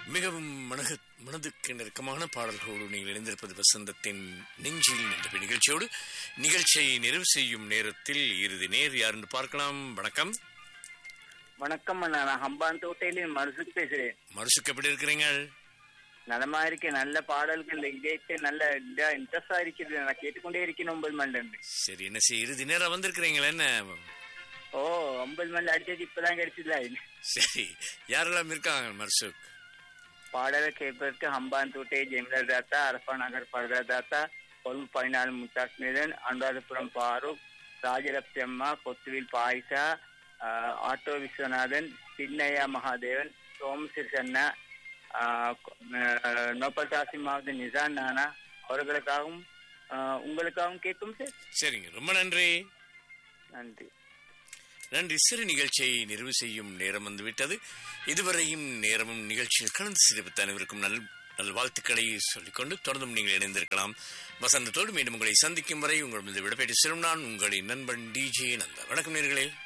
மிகவும் மனக மனதுக்கு நெருக்கமான பாடல்களோடு நீங்கள் இணைந்திருப்பது வசந்தத்தின் நெஞ்சில் என்ற நிகழ்ச்சியோடு நிகழ்ச்சியை நிறைவு செய்யும் நேரத்தில் இறுதி நேர் யார் என்று பார்க்கலாம் வணக்கம் வணக்கம் அண்ணா நான் ஹம்பான் தோட்டையில மருசுக்கு பேசுறேன் மறுசுக்கு எப்படி இருக்கிறீங்க நலமா இருக்கேன் நல்ல பாடல்கள் இதயத்தை நல்ல இதா இன்ட்ரெஸ்டா இருக்குது நான் கேட்டுக்கொண்டே இருக்கேன் ஒன்பது மணில சரி என்ன செய்ய இறுதி நேரம் வந்திருக்கிறீங்களா என்ன ஓ ஒன்பது மணில அடிச்சது இப்பதான் கிடைச்சதுல சரி யாரெல்லாம் இருக்காங்க மர்சுக் பாடலை கேட்பதற்கு ஹம்பான் தோட்டை ஜெமிலர் தாத்தா அரபா நகர் பரதா தாத்தா கொழும்பு பதினாலு முத்தாஸ் மீதன் அனுராதபுரம் பாரூக் ராஜலட்சுமி அம்மா கொத்துவில் பாயிசா ஆஹ், ஆட்டோ விஸ்வநாதன் சின்னையா மகாதேவன் சோமசிற் அண்ணா ஆஹ், கொ- ஆஹ், நோபல் தாசி மாவட்ட நிசான் நானா அவர்களுக்காகவும் ஆஹ், உங்களுக்காகவும் கேட்கும் சார் சரிங்க ரொம்ப நன்றி நன்றி நன்றி சிறு நிகழ்ச்சியை நிறைவு செய்யும் நேரம் வந்துவிட்டது இதுவரையும் நேரமும் நிகழ்ச்சியில் கலந்து சிரிப்பு அனைவருக்கும் நல் நல் வாழ்த்துக்களை சொல்லிக்கொண்டு தொடர்ந்தும் நீங்கள் இணைந்திருக்கலாம் வசந்தத்தோடு மீண்டும் உங்களை சந்திக்கும் வரை உங்களிடம் விடைபெற்று செல்லும் நான் உங்களின் நண்பன் டிஜே நந்தா வணக்கம் நேர்களே